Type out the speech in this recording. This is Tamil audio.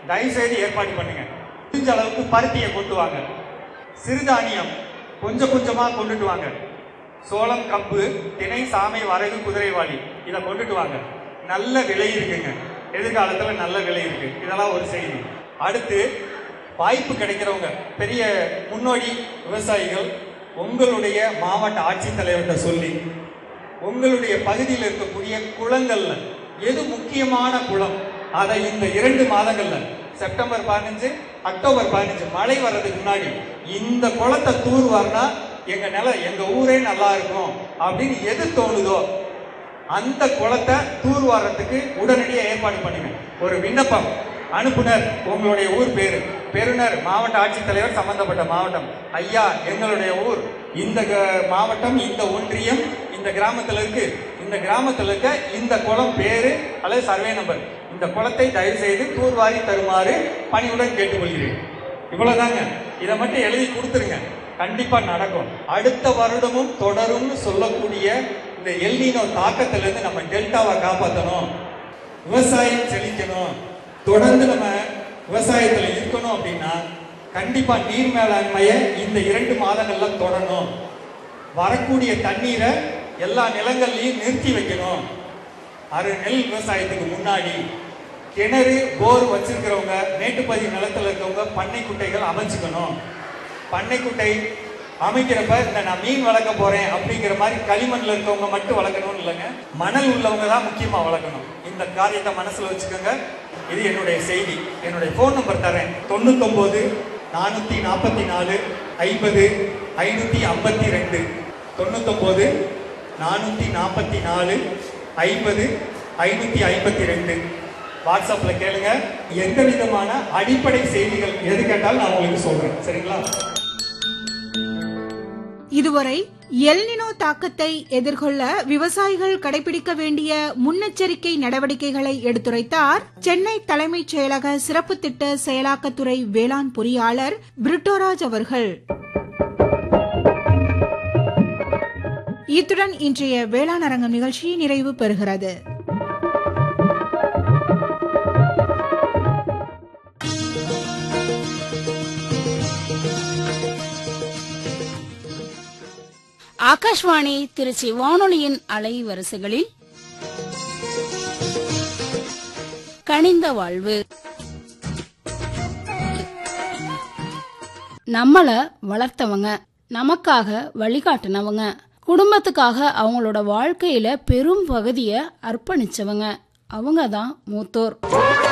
தயவு செய்து ஏற்பாடு பண்ணுங்க முடிஞ்ச அளவுக்கு பருத்தியை கொண்டு வாங்க சிறுதானியம் கொஞ்சம் கொஞ்சமா கொண்டுட்டு வாங்க சோளம் கம்பு திணை சாமை வரகு குதிரைவாளி இதை கொண்டுட்டு வாங்க நல்ல விலை இருக்குங்க எதிர்காலத்துல நல்ல விலை இருக்கு இதெல்லாம் ஒரு செய்தி அடுத்து வாய்ப்பு கிடைக்கிறவங்க பெரிய முன்னோடி விவசாயிகள் உங்களுடைய மாவட்ட ஆட்சித்தலைவர்கிட்ட சொல்லி உங்களுடைய பகுதியில் இருக்கக்கூடிய குளங்கள்ல எது முக்கியமான குளம் அதை இந்த இரண்டு மாதங்கள்ல செப்டம்பர் பதினஞ்சு அக்டோபர் பதினஞ்சு மழை வர்றதுக்கு முன்னாடி இந்த குளத்தை தூர்வார்னா எங்க நில எங்க ஊரே நல்லா இருக்கும் அப்படின்னு எது தோணுதோ அந்த குளத்தை தூர்வாரத்துக்கு உடனடியாக ஏற்பாடு பண்ணுங்க ஒரு விண்ணப்பம் அனுப்புனர் உங்களுடைய ஊர் பேரு பெறுநர் மாவட்ட ஆட்சித்தலைவர் சம்பந்தப்பட்ட மாவட்டம் ஐயா எங்களுடைய ஊர் இந்த க- மாவட்டம் இந்த ஒன்றியம் இந்த கிராமத்துல இருக்கு இந்த கிராமத்துல இருக்க இந்த குளம் பேரு அல்லது சர்வே நம்பர் இந்த குளத்தை தயவு செய்து தூர்வாரி தருமாறு பணிவுடன் கேட்டுக்கொள்கிறேன் இவ்வளவுதாங்க இதை மட்டும் எழுதி கொடுத்துருங்க கண்டிப்பா நடக்கும் அடுத்த வருடமும் தொடரும்னு சொல்லக்கூடிய இந்த எல்லினோ தாக்கத்துல இருந்து நம்ம டெல்டாவை காப்பாற்றணும் விவசாயம் செழிக்கணும் தொடர்ந்து நம்ம விவசாயத்துல இருக்கணும் அப்படின்னா கண்டிப்பா நீர் மேலாண்மையை இந்த இரண்டு மாதங்கள்ல தொடரணும் வரக்கூடிய தண்ணீரை எல்லா நிலங்கள்லையும் நிறுத்தி வைக்கணும் அரை நெல் விவசாயத்துக்கு முன்னாடி கிணறு போர் வச்சிருக்கிறவங்க மேட்டுப்பதி நிலத்துல இருக்கவங்க பண்ணை குட்டைகள் அமைச்சுக்கணும் பண்ணை குட்டை அமைக்கிறப்ப இந்த நான் மீன் வளர்க்க போறேன் அப்படிங்கிற மாதிரி களிமண்ல இருக்கவங்க மட்டும் வளர்க்கணும்னு இல்லைங்க மணல் உள்ளவங்க தான் முக்கியமா வளர்க்கணும் இந்த காரியத்தை மனசுல வச்சுக்கோங்க இது என்னுடைய செய்தி என்னுடைய ஃபோன் நம்பர் தரேன் தொண்ணூத்தொன்பது நானூத்தி நாற்பத்தி நாலு ஐம்பது ஐநூத்தி ஐம்பத்தி ரெண்டு தொண்ணூத்தொன்பது நானூற்றி நாற்பத்தி நாலு ஐம்பது ஐநூற்றி ஐம்பத்தி ரெண்டு வாட்ஸ்அப்பில் கேளுங்க எந்த விதமான அடிப்படை செய்திகள் எது கேட்டாலும் நான் உங்களுக்கு சொல்கிறேன் சரிங்களா இதுவரை எல்னினோ தாக்கத்தை எதிர்கொள்ள விவசாயிகள் கடைபிடிக்க வேண்டிய முன்னெச்சரிக்கை நடவடிக்கைகளை எடுத்துரைத்தார் சென்னை தலைமைச் செயலக சிறப்பு திட்ட செயலாக்கத்துறை வேளாண் பொறியாளர் பிரிட்டோராஜ் அவர்கள் இத்துடன் இன்றைய வேளாண் அரங்கம் நிகழ்ச்சி நிறைவு பெறுகிறது ஆகாஷ்வாணி திருச்சி வானொலியின் அலைவரிசைகளில் கனிந்த வாழ்வு நம்மள வளர்த்தவங்க நமக்காக வழிகாட்டினவங்க குடும்பத்துக்காக அவங்களோட வாழ்க்கையில பெரும் பகுதியை அர்ப்பணிச்சவங்க அவங்க தான் மூத்தோர்